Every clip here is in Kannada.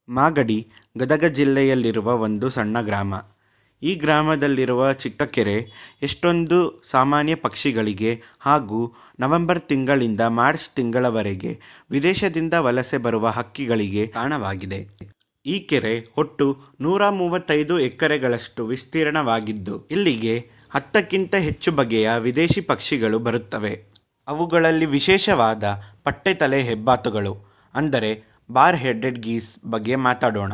ಮಾಗಡಿ ಗದಗ ಜಿಲ್ಲೆಯಲ್ಲಿರುವ ಒಂದು ಸಣ್ಣ ಗ್ರಾಮ ಈ ಗ್ರಾಮದಲ್ಲಿರುವ ಚಿಕ್ಕ ಕೆರೆ ಎಷ್ಟೊಂದು ಸಾಮಾನ್ಯ ಪಕ್ಷಿಗಳಿಗೆ ಹಾಗೂ ನವೆಂಬರ್ ತಿಂಗಳಿಂದ ಮಾರ್ಚ್ ತಿಂಗಳವರೆಗೆ ವಿದೇಶದಿಂದ ವಲಸೆ ಬರುವ ಹಕ್ಕಿಗಳಿಗೆ ತಾಣವಾಗಿದೆ ಈ ಕೆರೆ ಒಟ್ಟು ನೂರ ಮೂವತ್ತೈದು ಎಕರೆಗಳಷ್ಟು ವಿಸ್ತೀರ್ಣವಾಗಿದ್ದು ಇಲ್ಲಿಗೆ ಹತ್ತಕ್ಕಿಂತ ಹೆಚ್ಚು ಬಗೆಯ ವಿದೇಶಿ ಪಕ್ಷಿಗಳು ಬರುತ್ತವೆ ಅವುಗಳಲ್ಲಿ ವಿಶೇಷವಾದ ಪಟ್ಟೆತಲೆ ಹೆಬ್ಬಾತುಗಳು ಅಂದರೆ ಬಾರ್ ಹೆಡೆಡ್ ಗೀಸ್ ಬಗ್ಗೆ ಮಾತಾಡೋಣ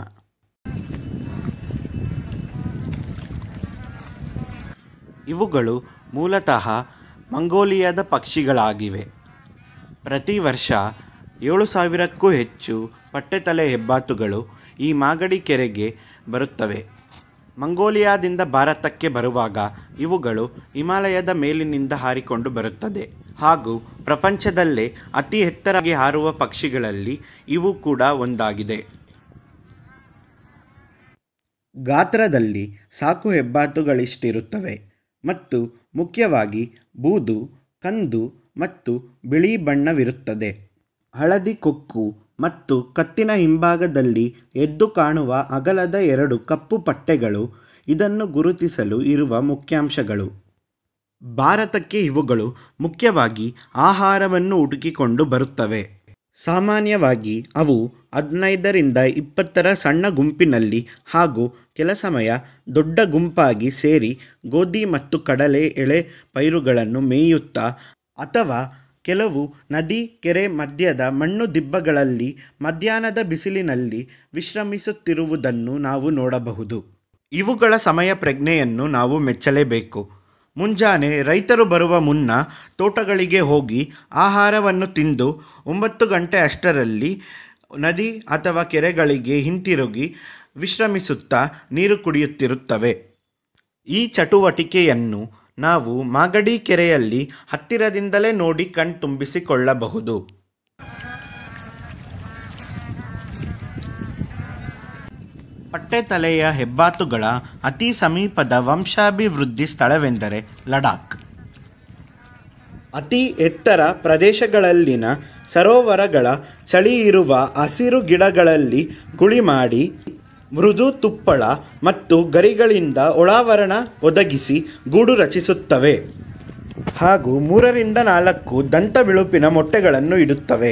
ಇವುಗಳು ಮೂಲತಃ ಮಂಗೋಲಿಯಾದ ಪಕ್ಷಿಗಳಾಗಿವೆ ಪ್ರತಿ ವರ್ಷ ಏಳು ಸಾವಿರಕ್ಕೂ ಹೆಚ್ಚು ಪಟ್ಟೆತಲೆ ಹೆಬ್ಬಾತುಗಳು ಈ ಮಾಗಡಿ ಕೆರೆಗೆ ಬರುತ್ತವೆ ಮಂಗೋಲಿಯಾದಿಂದ ಭಾರತಕ್ಕೆ ಬರುವಾಗ ಇವುಗಳು ಹಿಮಾಲಯದ ಮೇಲಿನಿಂದ ಹಾರಿಕೊಂಡು ಬರುತ್ತದೆ ಹಾಗೂ ಪ್ರಪಂಚದಲ್ಲೇ ಅತಿ ಎತ್ತರವಾಗಿ ಹಾರುವ ಪಕ್ಷಿಗಳಲ್ಲಿ ಇವು ಕೂಡ ಒಂದಾಗಿದೆ ಗಾತ್ರದಲ್ಲಿ ಸಾಕು ಹೆಬ್ಬಾತುಗಳಿಷ್ಟಿರುತ್ತವೆ ಮತ್ತು ಮುಖ್ಯವಾಗಿ ಬೂದು ಕಂದು ಮತ್ತು ಬಿಳಿ ಬಣ್ಣವಿರುತ್ತದೆ ಹಳದಿ ಕೊಕ್ಕು ಮತ್ತು ಕತ್ತಿನ ಹಿಂಭಾಗದಲ್ಲಿ ಎದ್ದು ಕಾಣುವ ಅಗಲದ ಎರಡು ಕಪ್ಪು ಪಟ್ಟೆಗಳು ಇದನ್ನು ಗುರುತಿಸಲು ಇರುವ ಮುಖ್ಯಾಂಶಗಳು ಭಾರತಕ್ಕೆ ಇವುಗಳು ಮುಖ್ಯವಾಗಿ ಆಹಾರವನ್ನು ಹುಡುಕಿಕೊಂಡು ಬರುತ್ತವೆ ಸಾಮಾನ್ಯವಾಗಿ ಅವು ಹದಿನೈದರಿಂದ ಇಪ್ಪತ್ತರ ಸಣ್ಣ ಗುಂಪಿನಲ್ಲಿ ಹಾಗೂ ಕೆಲ ಸಮಯ ದೊಡ್ಡ ಗುಂಪಾಗಿ ಸೇರಿ ಗೋಧಿ ಮತ್ತು ಕಡಲೆ ಎಳೆ ಪೈರುಗಳನ್ನು ಮೇಯುತ್ತಾ ಅಥವಾ ಕೆಲವು ನದಿ ಕೆರೆ ಮಧ್ಯದ ಮಣ್ಣು ದಿಬ್ಬಗಳಲ್ಲಿ ಮಧ್ಯಾಹ್ನದ ಬಿಸಿಲಿನಲ್ಲಿ ವಿಶ್ರಮಿಸುತ್ತಿರುವುದನ್ನು ನಾವು ನೋಡಬಹುದು ಇವುಗಳ ಸಮಯ ಪ್ರಜ್ಞೆಯನ್ನು ನಾವು ಮೆಚ್ಚಲೇಬೇಕು ಮುಂಜಾನೆ ರೈತರು ಬರುವ ಮುನ್ನ ತೋಟಗಳಿಗೆ ಹೋಗಿ ಆಹಾರವನ್ನು ತಿಂದು ಒಂಬತ್ತು ಗಂಟೆ ಅಷ್ಟರಲ್ಲಿ ನದಿ ಅಥವಾ ಕೆರೆಗಳಿಗೆ ಹಿಂತಿರುಗಿ ವಿಶ್ರಮಿಸುತ್ತಾ ನೀರು ಕುಡಿಯುತ್ತಿರುತ್ತವೆ ಈ ಚಟುವಟಿಕೆಯನ್ನು ನಾವು ಮಾಗಡಿ ಕೆರೆಯಲ್ಲಿ ಹತ್ತಿರದಿಂದಲೇ ನೋಡಿ ಕಣ್ತುಂಬಿಸಿಕೊಳ್ಳಬಹುದು ಪಟ್ಟೆತಲೆಯ ಹೆಬ್ಬಾತುಗಳ ಅತಿ ಸಮೀಪದ ವಂಶಾಭಿವೃದ್ಧಿ ಸ್ಥಳವೆಂದರೆ ಲಡಾಖ್ ಅತಿ ಎತ್ತರ ಪ್ರದೇಶಗಳಲ್ಲಿನ ಸರೋವರಗಳ ಚಳಿ ಇರುವ ಹಸಿರು ಗಿಡಗಳಲ್ಲಿ ಗುಳಿ ಮಾಡಿ ಮೃದು ತುಪ್ಪಳ ಮತ್ತು ಗರಿಗಳಿಂದ ಒಳಾವರಣ ಒದಗಿಸಿ ಗೂಡು ರಚಿಸುತ್ತವೆ ಹಾಗೂ ಮೂರರಿಂದ ನಾಲ್ಕು ದಂತ ಬಿಳುಪಿನ ಮೊಟ್ಟೆಗಳನ್ನು ಇಡುತ್ತವೆ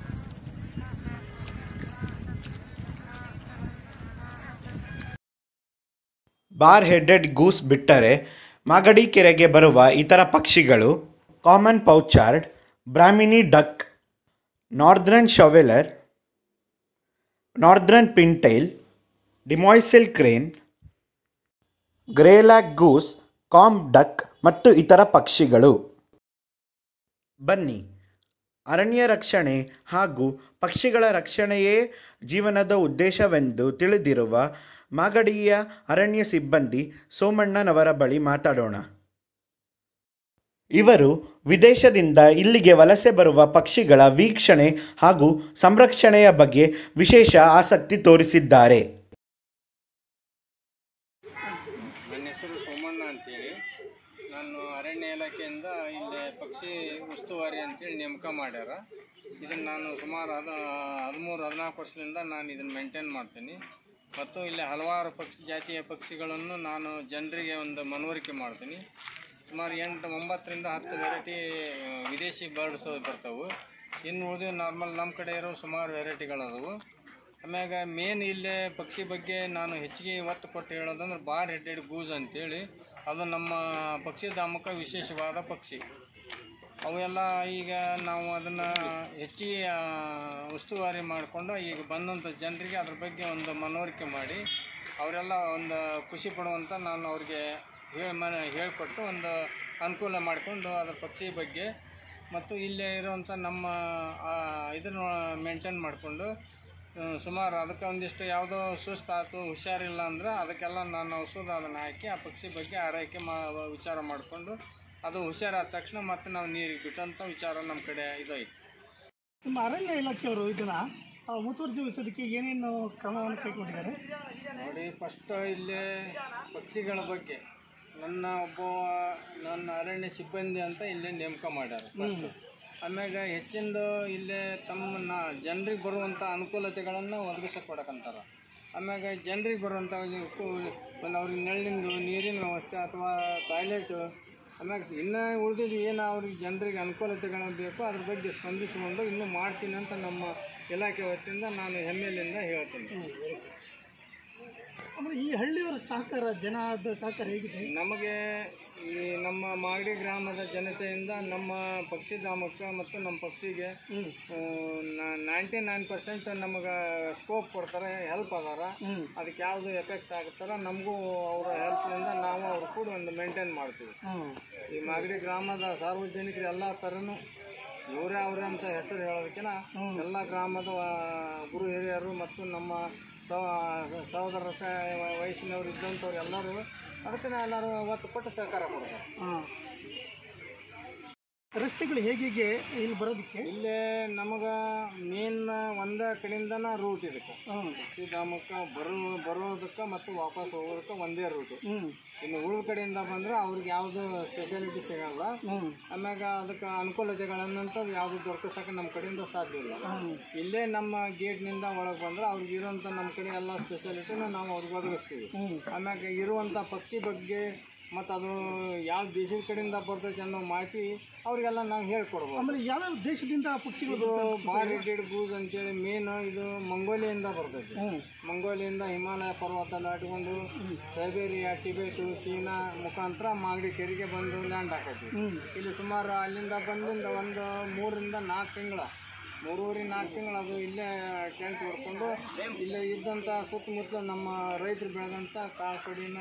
ಬಾರ್ ಹೆಡೆಡ್ ಗೂಸ್ ಬಿಟ್ಟರೆ ಮಾಗಡಿ ಕೆರೆಗೆ ಬರುವ ಇತರ ಪಕ್ಷಿಗಳು common pochard Brahminy duck northern shoveler northern pintail demoiselle crane greylag goose comb duck ಮತ್ತು ಇತರ ಪಕ್ಷಿಗಳು ಬನ್ನಿ ಅರಣ್ಯ ರಕ್ಷಣೆ ಹಾಗೂ ಪಕ್ಷಿಗಳ ರಕ್ಷಣೆಯೇ ಜೀವನದ ಉದ್ದೇಶವೆಂದು ತಿಳಿದಿರುವ ಮಾಗಡಿಯ ಅರಣ್ಯ ಸಿಬ್ಬಂದಿ ಸೋಮಣ್ಣನವರ ಬಳಿ ಮಾತಾಡೋಣ ಇವರು ವಿದೇಶದಿಂದ ಇಲ್ಲಿಗೆ ವಲಸೆ ಬರುವ ಪಕ್ಷಿಗಳ ವೀಕ್ಷಣೆ ಹಾಗೂ ಸಂರಕ್ಷಣೆಯ ಬಗ್ಗೆ ವಿಶೇಷ ಆಸಕ್ತಿ ತೋರಿಸಿದ್ದಾರೆ ನನ್ನ ಹೆಸರು ಸೋಮಣ್ಣ ಅಂತೇಳಿ ನಾನು ಅರಣ್ಯ ಇಲಾಖೆಯಿಂದ ಇಲ್ಲಿ ಪಕ್ಷಿ ಉಸ್ತುವಾರಿ ಅಂತೇಳಿ ನೇಮಕ ಮಾಡ್ಯಾರ ಇದನ್ನು ನಾನು ಸುಮಾರು ಹದ ಹದಿಮೂರು ಹದಿನಾಲ್ಕು ವರ್ಷದಿಂದ ನಾನು ಇದನ್ನು ಮೇಂಟೈನ್ ಮಾಡ್ತೀನಿ ಮತ್ತು ಇಲ್ಲಿ ಹಲವಾರು ಪಕ್ಷಿ ಜಾತಿಯ ಪಕ್ಷಿಗಳನ್ನು ನಾನು ಜನರಿಗೆ ಒಂದು ಮನವರಿಕೆ ಮಾಡ್ತೀನಿ ಸುಮಾರು ಎಂಟು ಒಂಬತ್ತರಿಂದ ಹತ್ತು ವೆರೈಟಿ ವಿದೇಶಿ ಬರ್ಡ್ಸ್ ಬರ್ತಾವೆ ಇನ್ನು ಉಳಿದು ನಾರ್ಮಲ್ ನಮ್ಮ ಕಡೆ ಇರೋ ಸುಮಾರು ವೆರೈಟಿಗಳದವು ಆಮ್ಯಾಗ ಮೇನ್ ಇಲ್ಲೇ ಪಕ್ಷಿ ಬಗ್ಗೆ ನಾನು ಹೆಚ್ಚಿಗೆ ಒತ್ತು ಕೊಟ್ಟು ಹೇಳೋದಂದ್ರೆ ಬಾರ್ ಹೆಡೆಡ್ ಗೂಸ್ ಅಂತೇಳಿ ಅದು ನಮ್ಮ ಪಕ್ಷಿಧಾಮಕ್ಕೆ ವಿಶೇಷವಾದ ಪಕ್ಷಿ ಅವೆಲ್ಲ ಈಗ ನಾವು ಅದನ್ನು ಹೆಚ್ಚಿಗೆ ಆ, ಉಸ್ತುವಾರಿ ಮಾಡಿಕೊಂಡು ಈಗ ಬಂದಂಥ ಜನರಿಗೆ ಅದ್ರ ಬಗ್ಗೆ ಒಂದು ಮನವರಿಕೆ ಮಾಡಿ ಅವರೆಲ್ಲ ಒಂದು ಖುಷಿ ಪಡುವಂಥ ನಾನು ಅವ್ರಿಗೆ ಹೇಳಿ ಮನ ಹೇಳಿಕೊಟ್ಟು ಒಂದು ಅನುಕೂಲ ಮಾಡಿಕೊಂಡು ಅದ್ರ ಪಕ್ಷಿ ಬಗ್ಗೆ ಮತ್ತು ಇಲ್ಲೇ ಇರುವಂಥ ನಮ್ಮ ಆ, ಇದನ್ನು ಮೇಂಟೈನ್ ಮಾಡಿಕೊಂಡು ಸುಮಾರು ಅದಕ್ಕೆ ಒಂದಿಷ್ಟು ಯಾವುದೋ ಸುಸ್ತಾಯ್ತು ಹುಷಾರಿಲ್ಲ ಅಂದ್ರೆ ಅದಕ್ಕೆಲ್ಲ ನಾನು ಔಷಧ ಅದನ್ನು ಹಾಕಿ ಆ ಪಕ್ಷಿ ಬಗ್ಗೆ ಆರೈಕೆ ಮಾ ವಿಚಾರ ಮಾಡಿಕೊಂಡು ಅದು ಹುಷಾರಾದ ತಕ್ಷಣ ಮತ್ತೆ ನಾವು ನೀರಿಗೆ ಬಿಟ್ಟಂಥ ವಿಚಾರ ನಮ್ಮ ಕಡೆ ಇದೈತೆ ನಿಮ್ಮ ಅರಣ್ಯ ಇಲಾಖೆಯವರು ಇದನ್ನ ಆ, ಮುತುವರ್ಜಿವಹಿಸೋದಕ್ಕೆ ಏನೇನು ಕ್ರಮವನ್ನು ಕೈಗೊಂಡಿದ್ದಾರೆ ನೋಡಿ ಫಸ್ಟ್ ಇಲ್ಲಿ ಪಕ್ಷಿಗಳ ಬಗ್ಗೆ ನನ್ನ ಒಬ್ಬ ನನ್ನ ಅರಣ್ಯ ಸಿಬ್ಬಂದಿ ಅಂತ ಇಲ್ಲಿ ನೇಮಕ ಮಾಡ್ಯಾರ ಫಸ್ಟ್ ಆಮ್ಯಾಗ ಹೆಚ್ಚಿಂದು ಇಲ್ಲೇ ತಮ್ಮನ್ನ ಜನರಿಗೆ ಬರುವಂಥ ಅನುಕೂಲತೆಗಳನ್ನು ಒದಗಿಸಕ್ಕೆ ಕೊಡಕಂತಾರ ಆಮ್ಯಾಗ ಜನರಿಗೆ ಬರುವಂಥ ಒಂದು ಅವ್ರಿಗೆ ನೆರಳಿಂದು ನೀರಿನ ವ್ಯವಸ್ಥೆ ಅಥವಾ ಟಾಯ್ಲೆಟು ಆಮ್ಯಾಗ ಇನ್ನೂ ಉಳಿದಿದ್ದು ಏನು ಅವ್ರಿಗೆ ಜನರಿಗೆ ಅನುಕೂಲತೆಗಳು ಬೇಕೋ ಅದ್ರ ಬಗ್ಗೆ ಸ್ಪಂದಿಸಿಕೊಂಡು ಇನ್ನೂ ಮಾಡ್ತೀನಿ ಅಂತ ನಮ್ಮ ಇಲಾಖೆ ವತಿಯಿಂದ ನಾನು ಹೆಮ್ಮೆಯಿಂದ ಹೇಳ್ತೀನಿ ಆಮೇಲೆ ಈ ಹಳ್ಳಿಯವರ ಸಹಕಾರ ಜನದ ಸಹಕಾರ ಹೇಗಿದೆ ನಮಗೆ ಈ ನಮ್ಮ ಮಾಗಡಿ ಗ್ರಾಮದ ಜನತೆಯಿಂದ ನಮ್ಮ ಪಕ್ಷಿಧಾಮಕ್ಕೆ ಮತ್ತು ನಮ್ಮ ಪಕ್ಷಿಗೆ ಹ್ಞೂ ನೈಂಟಿ ನೈನ್ ಪರ್ಸೆಂಟ್ ನಮಗೆ ಸ್ಕೋಪ್ ಕೊಡ್ತಾರೆ ಹೆಲ್ಪ್ ಅದಾರ ಹ್ಞೂ ಅದಕ್ಕೆ ಯಾವುದು ಎಫೆಕ್ಟ್ ಆಗುತ್ತಾರ ನಮಗೂ ಅವರ ಹೆಲ್ಪ್ನಿಂದ ನಾವು ಅವ್ರ ಕೂಡ ಒಂದು ಮೇಂಟೈನ್ ಮಾಡ್ತೀವಿ ಹ್ಞೂ ಈ ಮಾಗಡಿ ಗ್ರಾಮದ ಸಾರ್ವಜನಿಕರು ಎಲ್ಲ ಥರನೂ ಇವರೇ ಅವರೇ ಅಂತ ಹೆಸರು ಹೇಳೋದಕ್ಕಿಂತ ಎಲ್ಲ ಗ್ರಾಮದ ಆ, ಗುರು ಹಿರಿಯರು ಮತ್ತು ನಮ್ಮ ಸಹ ಸಹೋದರತೆ ವಯಸ್ಸಿನವರು ಇದ್ದಂಥವ್ರು ಎಲ್ಲರೂ ಅದಕ್ಕೆ ಎಲ್ಲರೂ ಒತ್ತು ಕೊಟ್ಟು ಸಹಕಾರ ಕೊಡ್ತಾರೆ ಹಾಂ ರಸ್ತೆಗಳು ಹೇಗೆ ಇಲ್ಲಿ ಬರೋದಕ್ಕೆ ಇಲ್ಲೇ ನಮಗೆ ಮೇನ್ ಒಂದೇ ಕಡೆಯಿಂದನ ರೂಟ್ ಇದಕ್ಕೆ ಹ್ಞೂ ಪಕ್ಷಿಧಾಮಕ್ಕೆ ಬರೋ ಬರೋದಕ್ಕೆ ಮತ್ತು ವಾಪಸ್ ಹೋಗೋದಕ್ಕೆ ಒಂದೇ ರೂಟು ಹ್ಞೂ ಇನ್ನು ಉಳಿದ ಕಡೆಯಿಂದ ಬಂದ್ರೆ ಅವ್ರಿಗೆ ಯಾವುದು ಸ್ಪೆಷಾಲಿಟಿ ಸಿಗಲ್ಲ ಹ್ಞೂ ಆಮ್ಯಾಗ ಅದಕ್ಕೆ ಅನುಕೂಲತೆಗಳನ್ನಂಥದ್ದು ಯಾವುದು ದೊರಕಿಸಕ್ಕೆ ನಮ್ಮ ಕಡೆಯಿಂದ ಸಾಧ್ಯ ಇಲ್ಲ ಹ್ಞೂ ಇಲ್ಲೇ ನಮ್ಮ ಗೇಟ್ನಿಂದ ಒಳಗೆ ಬಂದ್ರೆ ಅವ್ರಿಗೆ ಇರೋಂಥ ನಮ್ಮ ಕಡೆ ಎಲ್ಲ ಸ್ಪೆಷಾಲಿಟಿನ ನಾವು ಅವ್ರಿಗೆ ಒದಗಿಸ್ತೀವಿ ಹ್ಞೂ ಆಮ್ಯಾಗ ಇರುವಂಥ ಪಕ್ಷಿ ಬಗ್ಗೆ ಮತ್ತು ಅದು ಯಾವ ದೇಶದ ಕಡೆಯಿಂದ ಬರ್ತೈತೆ ಅನ್ನೋ ಮಾಹಿತಿ ಅವರಿಗೆಲ್ಲ ನಾವು ಹೇಳ್ಕೊಡ್ಬೋದು ಆಮೇಲೆ ಯಾವ್ಯಾವ ದೇಶದಿಂದ ಪಕ್ಷಿಗಳು ಇದು ಬಾರಿಟೆಡ್ ಗೂಸ್ ಅಂತೇಳಿ ಮೇನ್ ಇದು ಮಂಗೋಲಿಯಿಂದ ಬರ್ತೈತಿ ಹ್ಞೂ ಮಂಗೋಲಿಯಿಂದ ಹಿಮಾಲಯ ಪರ್ವತ ದಾಟಿಕೊಂಡು ಸೈಬೇರಿಯಾ ಟಿಬೇಟು ಚೀನಾ ಮುಖಾಂತರ ಮಾಗಡಿ ಕೆರೆಗೆ ಬಂದು ಲ್ಯಾಂಡ್ ಹಾಕೈತಿ ಹ್ಞೂ ಇಲ್ಲಿ ಸುಮಾರು ಅಲ್ಲಿಂದ ಬಂದಿಂದ ಒಂದು ಮೂರರಿಂದ ನಾಲ್ಕು ತಿಂಗಳ ಮೂರುವರೆ ನಾಲ್ಕು ತಿಂಗಳು ಅದು ಇಲ್ಲೇ ಟೆಂಟ್ ಹೊಡ್ಕೊಂಡು ಇಲ್ಲೇ ಇದ್ದಂಥ ಸುತ್ತಮುತ್ತಲು ನಮ್ಮ ರೈತರು ಬೆಳೆದಂಥ ಕಾಳು ಕಡಿನ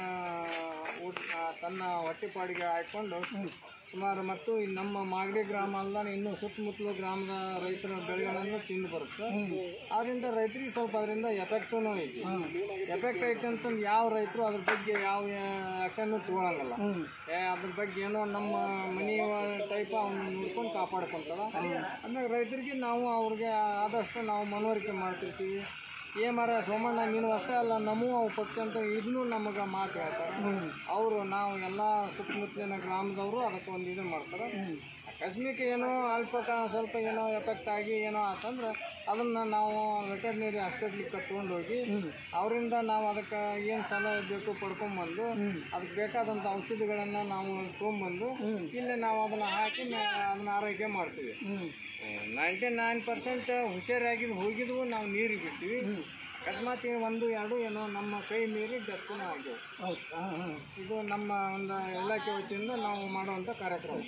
ಊಟ ತನ್ನ ಹೊಟ್ಟೆಪಾಡಿಗೆ ಹಾಕ್ಕೊಂಡು ಸುಮಾರು ಮತ್ತು ಈ ನಮ್ಮ ಮಾಗಡಿ ಗ್ರಾಮ ಅಲ್ಲ ಇನ್ನು ಸುತ್ತಮುತ್ತಲು ಗ್ರಾಮದ ರೈತರ ಬೆಳೆಗಳನ್ನು ತಿಂದು ಬರುತ್ತೆ ಅದರಿಂದ ರೈತರಿಗೆ ಸ್ವಲ್ಪ ಅದರಿಂದ ಎಫೆಕ್ಟೂ ಐತಿ ಎಫೆಕ್ಟ್ ಐತೆ ಅಂತಂದು ಯಾವ ರೈತರು ಅದ್ರ ಬಗ್ಗೆ ಯಾವ ಆ್ಯಕ್ಷನ್ನು ತೊಗೊಳಂಗಲ್ಲ ಹ್ಞೂ ಏ ಅದ್ರ ಬಗ್ಗೆ ಏನೋ ನಮ್ಮ ಮನಿ ಟೈಪ್ ಅವ್ನು ನೋಡ್ಕೊಂಡು ಕಾಪಾಡ್ಕೊಂತಾರ ಆಮೇಲೆ ರೈತರಿಗೆ ನಾವು ಅವ್ರಿಗೆ ಆದಷ್ಟು ನಾವು ಮನವರಿಕೆ ಮಾಡ್ತಿರ್ತೀವಿ ಏ ಮರ ಸೋಮಣ್ಣ ನೀನು ಅಷ್ಟೇ ಅಲ್ಲ ನಮ್ಮೂ ಅವು ಪಕ್ಷಿ ಅಂತ ಇದನ್ನು ನಮಗೆ ಮಾತು ಹೇಳ್ತಾರೆ ಅವರು ನಾವು ಎಲ್ಲ ಸುತ್ತಮುತ್ತಲಿನ ಗ್ರಾಮದವರು ಅದಕ್ಕೆ ಒಂದು ಇದು ಮಾಡ್ತಾರೆ ಅಕಸ್ಮಿಕ ಏನೋ ಅಲ್ಪ ಕ- ಸ್ವಲ್ಪ ಏನೋ ಎಫೆಕ್ಟ್ ಆಗಿ ಏನೋ ಆತಂದ್ರೆ ಅದನ್ನು ನಾವು ವೆಟರ್ನರಿ ಹಾಸ್ಪಿಟ್ಲಿಗೆ ತೊಗೊಂಡೋಗಿ ಅವರಿಂದ ನಾವು ಅದಕ್ಕೆ ಏನು ಸಲಹೆ ಬೇಕು ಪಡ್ಕೊಂಬಂದು ಅದಕ್ಕೆ ಬೇಕಾದಂಥ ಔಷಧಿಗಳನ್ನು ನಾವು ತೊಗೊಂಬಂದು ಇಲ್ಲೇ ನಾವು ಅದನ್ನು ಹಾಕಿ ನಾ- ಅದನ್ನ ಆರೈಕೆ ಮಾಡ್ತೀವಿ ನೈಂಟಿ ನೈನ್ ಪರ್ಸೆಂಟ್ ಹುಷಾರಾಗಿ ಹೋಗಿದ್ವು ನಾವು ನೀರಿಗೆ ಬಿಡ್ತೀವಿ ಅಕಸ್ಮಾತ್ ಈ ಒಂದು ಎರಡು ಏನೋ ನಮ್ಮ ಕೈ ಮೀರಿ ಡೆತ್ತನ ಆಗಿವೆ ಹೌದು ಹಾಂ ಹಾಂ ಇದು ನಮ್ಮ ಒಂದು ಇಲಾಖೆ ವತಿಯಿಂದ ನಾವು ಮಾಡುವಂಥ ಕಾರ್ಯಕ್ರಮ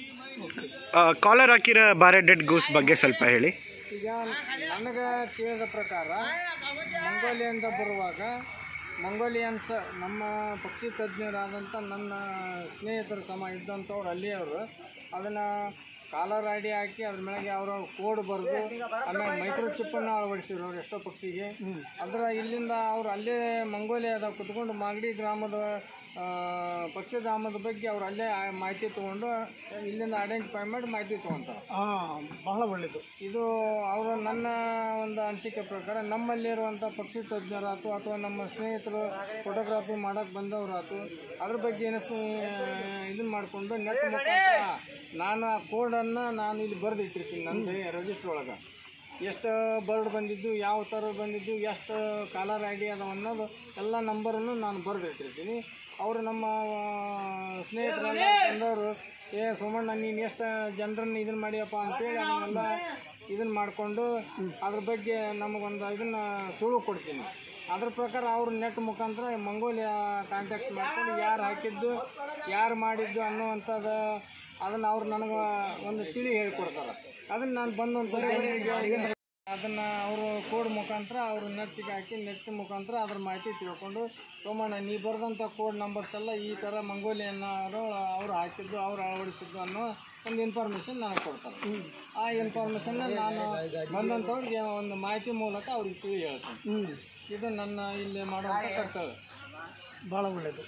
ಕಾಲರ್ ಹಾಕಿರೋ ಬಾರೆ ಡೆಡ್ ಗೂಸ್ ಬಗ್ಗೆ ಸ್ವಲ್ಪ ಹೇಳಿ ಈಗ ನನಗೆ ತಿಳಿದ ಪ್ರಕಾರ ಮಂಗೋಲಿಯಿಂದ ಬರುವಾಗ ಮಂಗೋಲಿಯನ್ಸ್ ನಮ್ಮ ಪಕ್ಷಿ ತಜ್ಞರಾದಂಥ ನನ್ನ ಸ್ನೇಹಿತರು ಸಮ ಇದ್ದಂಥವ್ರು ಅಲ್ಲಿಯವರು ಅದನ್ನು ಕಾಲರ್ ಐಡಿ ಹಾಕಿ ಅದ್ರ ಮೇಲೆ ಅವರ ಕೋಡ್ ಬರೆದು ಆಮೇಲೆ ಮೈಕ್ರೋ ಚಿಪ್ಪನ್ನು ಅಳವಡಿಸಿರೋರು ಎಷ್ಟೋ ಪಕ್ಷಿಗೆ ಅದರ ಇಲ್ಲಿಂದ ಅವ್ರು ಅಲ್ಲೇ ಮಂಗೋಲಿಯಾದ ಕುತ್ಕೊಂಡು ಮಾಗಡಿ ಗ್ರಾಮದ ಆ, ಪಕ್ಷಿಧಾಮದ ಬಗ್ಗೆ ಅವ್ರು ಅಲ್ಲೇ ಆ ಮಾಹಿತಿ ತೊಗೊಂಡು ಇಲ್ಲಿಂದ ಐಡೆಂಟಿಫೈ ಮಾಡಿ ಮಾಹಿತಿ ತೊಗೊತಾರೆ ಹಾಂ ಬಹಳ ಒಳ್ಳೆಯದು ಇದು ಅವರು ನನ್ನ ಒಂದು ಅನಿಸಿಕೆ ಪ್ರಕಾರ ನಮ್ಮಲ್ಲಿರುವಂಥ ಪಕ್ಷಿ ತಜ್ಞರಾತು ಅಥವಾ ನಮ್ಮ ಸ್ನೇಹಿತರು ಫೋಟೋಗ್ರಾಫಿ ಮಾಡೋಕ್ಕೆ ಬಂದವರಾತು ಅದ್ರ ಬಗ್ಗೆ ಏನಿಸ್ ಇದನ್ನ ಮಾಡಿಕೊಂಡು ನೆಟ್ ಮುಖಾಂತರ ನಾನು ಆ ಕೋಡನ್ನು ನಾನು ಇಲ್ಲಿ ಬರೆದಿಟ್ಟಿರ್ತೀನಿ ನನ್ನ ರಿಜಿಸ್ಟ್ರ್ ಒಳಗೆ ಎಷ್ಟು ಬರ್ಡ್ ಬಂದಿದ್ದು ಯಾವ ಥರ ಬಂದಿದ್ದು ಎಷ್ಟು ಕಾಲರ್ ಐ ಡಿ ಅದಾವ ಅನ್ನೋದು ಎಲ್ಲ ನಂಬರನ್ನು ನಾನು ಬರೆದಿಟ್ಟಿರ್ತೀನಿ ಅವರು ನಮ್ಮ ಆ, ಸ್ನೇಹಿತರೆಲ್ಲ ಬಂದವರು ಏ ಸೋಮಣ್ಣ ನೀನು ಎಷ್ಟು ಜನರನ್ನ ಇದನ್ನು ಮಾಡಿಯಪ್ಪ ಅಂತೇಳಿ ಅದನ್ನೆಲ್ಲ ಇದನ್ನು ಮಾಡಿಕೊಂಡು ಅದ್ರ ಬಗ್ಗೆ ನಮಗೊಂದು ಇದನ್ನು ಸುಳು ಕೊಡ್ತೀನಿ ಅದ್ರ ಪ್ರಕಾರ ಅವ್ರು ನೆಟ್ ಮುಖಾಂತರ ಮಂಗೋಲಿಯಾ ಕಾಂಟ್ಯಾಕ್ಟ್ ಮಾಡ್ಕೊಂಡು ಯಾರು ಹಾಕಿದ್ದು ಯಾರು ಮಾಡಿದ್ದು ಅನ್ನುವಂಥದ್ದು ಅದನ್ನು ಅವ್ರು ನನಗೆ ಒಂದು ತಿಳಿ ಹೇಳ್ಕೊಡ್ತಾರೆ ಅದನ್ನು ನಾನು ಬಂದಂಥ ಜನರಿಗೆ ಅದನ್ನು ಅವರು ಕೋಡ್ ಮುಖಾಂತರ ಅವರು ನೆಟ್ಟಿಗೆ ಹಾಕಿ ನೆಟ್ ಮುಖಾಂತರ ಅದ್ರ ಮಾಹಿತಿ ತಿಳ್ಕೊಂಡು ಸೋಮಣ್ಣ ನೀ ಬರೆದಂಥ ಕೋಡ್ ನಂಬರ್ಸ್ ಎಲ್ಲ ಈ ಥರ ಮಂಗೋಲಿಯನ್ನವರು ಅವರು ಹಾಕಿದ್ದು ಅವ್ರು ಅಳವಡಿಸಿದ್ದು ಅನ್ನೋ ಒಂದು ಇನ್ಫಾರ್ಮೇಷನ್ ನನಗೆ ಕೊಡ್ತಾರೆ ಆ ಇನ್ಫಾರ್ಮೇಷನ್ನ ನಾನು ಬಂದಂಥವ್ರಿಗೆ ಒಂದು ಮಾಹಿತಿ ಮೂಲಕ ಅವ್ರಿಗೆ ತಿಳಿ ಹೇಳ್ತೀನಿ ಹ್ಞೂ ಇದು ನನ್ನ ಇಲ್ಲಿ ಮಾಡುವಂಥ ಕರ್ತವ್ಯ ಭಾಳ ಒಳ್ಳೆಯದು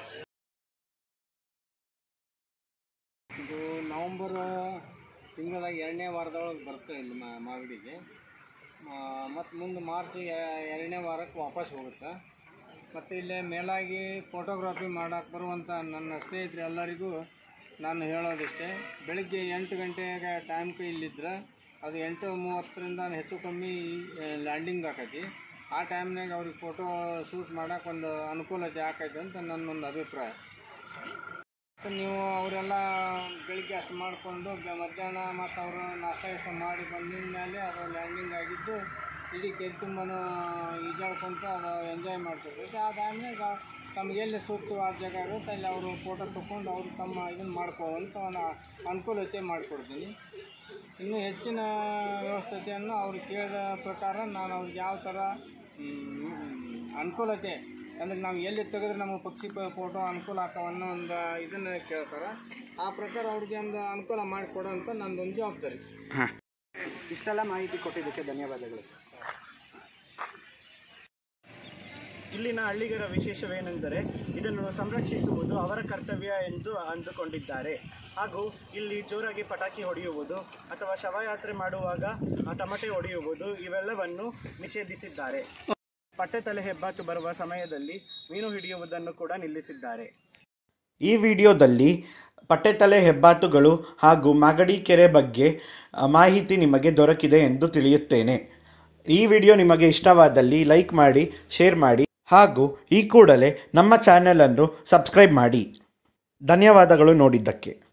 ಇದು ನವಂಬರ್ ತಿಂಗಳ ಎರಡನೇ ವಾರದೊಳಗೆ ಬರುತ್ತೆ ಇಲ್ಲಿ ಮಾ ಮಾಗಡಿಗೆ ಮತ್ತು ಮುಂದೆ ಮಾರ್ಚ್ ಎ- ಎರಡನೇ ವಾರಕ್ಕೆ ವಾಪಸ್ ಹೋಗುತ್ತೆ ಮತ್ತು ಇಲ್ಲೇ ಮೇಲಾಗಿ ಫೋಟೋಗ್ರಫಿ ಮಾಡೋಕ್ಕೆ ಬರುವಂಥ ನನ್ನ ಸ್ನೇಹಿತರು ಎಲ್ಲರಿಗೂ ನಾನು ಹೇಳೋದಿಷ್ಟೇ ಬೆಳಿಗ್ಗೆ ಎಂಟು ಗಂಟೆಗೆ ಟೈಮ್ಗೆ ಇಲ್ಲಿದ್ರೆ ಅದು ಎಂಟು ಮೂವತ್ತರಿಂದ ಹೆಚ್ಚು ಕಮ್ಮಿ ಲ್ಯಾಂಡಿಂಗ್ ಆಕೈತಿ ಆ ಟೈಮ್ನಾಗ ಅವ್ರಿಗೆ ಫೋಟೋ ಶೂಟ್ ಮಾಡೋಕೆ ಒಂದು ಅನುಕೂಲತೆ ಆಕೈತೆ ಅಂತ ನನ್ನೊಂದು ಅಭಿಪ್ರಾಯ ಮತ್ತು ನೀವು ಅವರೆಲ್ಲ ಬೆಳಿಗ್ಗೆ ಅಷ್ಟು ಮಾಡಿಕೊಂಡು ಮಧ್ಯಾಹ್ನ ಮತ್ತು ಅವರು ನಾಷ್ಟ ಇಷ್ಟ ಮಾಡಿ ಬಂದಿದ ಮೇಲೆ ಅದು ಲ್ಯಾಂಡಿಂಗ್ ಆಗಿದ್ದು ಇಡೀ ಕೆರೆ ತುಂಬನೂ ಈಜಾಡ್ಕೊಂತ ಅದು ಎಂಜಾಯ್ ಮಾಡ್ತಿರ್ಬೇಕು ಆ ಟೈಮ್ನಾಗ ತಮ್ಗೆ ಎಲ್ಲಿ ಸೂಕ್ತವಾದ ಜಾಗ ಆಗುತ್ತೆ ಅಲ್ಲಿ ಅವರು ಫೋಟೋ ತೊಗೊಂಡು ಅವರು ತಮ್ಮ ಇದನ್ನು ಮಾಡ್ಕೊಳ್ಳುವಂಥ ಒಂದು ಅನುಕೂಲತೆ ಮಾಡಿಕೊಡ್ತೀನಿ ಇನ್ನೂ ಹೆಚ್ಚಿನ ವ್ಯವಸ್ಥತೆಯನ್ನು ಅವ್ರು ಕೇಳಿದ ಪ್ರಕಾರ ನಾನು ಅವ್ರಿಗೆ ಯಾವ ಥರ ಮ್, ಅನುಕೂಲತೆ ಅಂದರೆ ನಾವು ಎಲ್ಲಿ ತೆಗೆದ್ರೆ ನಮ್ಮ ಪಕ್ಷಿ ಪ- ಫೋಟೋ ಅನುಕೂಲ ಆಕವನ್ನೋ ಒಂದು ಇದನ್ನು ಕೇಳ್ತಾರೆ ಆ ಪ್ರಕಾರ ಅವ್ರಿಗೆ ಒಂದು ಅನುಕೂಲ ಮಾಡಿಕೊಡೋ ಅಂತ ನಂದೊಂದು ಜವಾಬ್ದಾರಿ ಇಷ್ಟೆಲ್ಲ ಮಾಹಿತಿ ಕೊಟ್ಟಿದ್ದಕ್ಕೆ ಧನ್ಯವಾದಗಳು ಇಲ್ಲಿನ ಹಳ್ಳಿಗರ ವಿಶೇಷವೇನೆಂದರೆ ಇದನ್ನು ಸಂರಕ್ಷಿಸುವುದು ಅವರ ಕರ್ತವ್ಯ ಎಂದು ಅಂದುಕೊಂಡಿದ್ದಾರೆ ಹಾಗೂ ಇಲ್ಲಿ ಜೋರಾಗಿ ಪಟಾಕಿ ಹೊಡೆಯುವುದು ಅಥವಾ ಶವಯಾತ್ರೆ ಮಾಡುವಾಗ ಆ ಟಮಟೆ ಹೊಡೆಯುವುದು ಇವೆಲ್ಲವನ್ನು ನಿಷೇಧಿಸಿದ್ದಾರೆ ಪಟ್ಟೆತಲೆ ಹೆಬ್ಬಾತು ಬರುವ ಸಮಯದಲ್ಲಿ ಮೀನು ಹಿಡಿಯುವುದನ್ನು ಕೂಡ ನಿಲ್ಲಿಸಿದ್ದಾರೆ ಈ ವಿಡಿಯೋದಲ್ಲಿ ಪಟ್ಟೆತಲೆ ಹೆಬ್ಬಾತುಗಳು ಹಾಗೂ ಮಾಗಡಿ ಕೆರೆ ಬಗ್ಗೆ ಆ, ಮಾಹಿತಿ ನಿಮಗೆ ದೊರಕಿದೆ ಎಂದು ತಿಳಿಯುತ್ತೇನೆ ಈ ವಿಡಿಯೋ ನಿಮಗೆ ಇಷ್ಟವಾದಲ್ಲಿ ಲೈಕ್ ಮಾಡಿ ಶೇರ್ ಮಾಡಿ ಹಾಗೂ ಈ ಕೂಡಲೇ ನಮ್ಮ ಚಾನೆಲನ್ನು ಸಬ್ಸ್ಕ್ರೈಬ್ ಮಾಡಿ ಧನ್ಯವಾದಗಳು ನೋಡಿದ್ದಕ್ಕೆ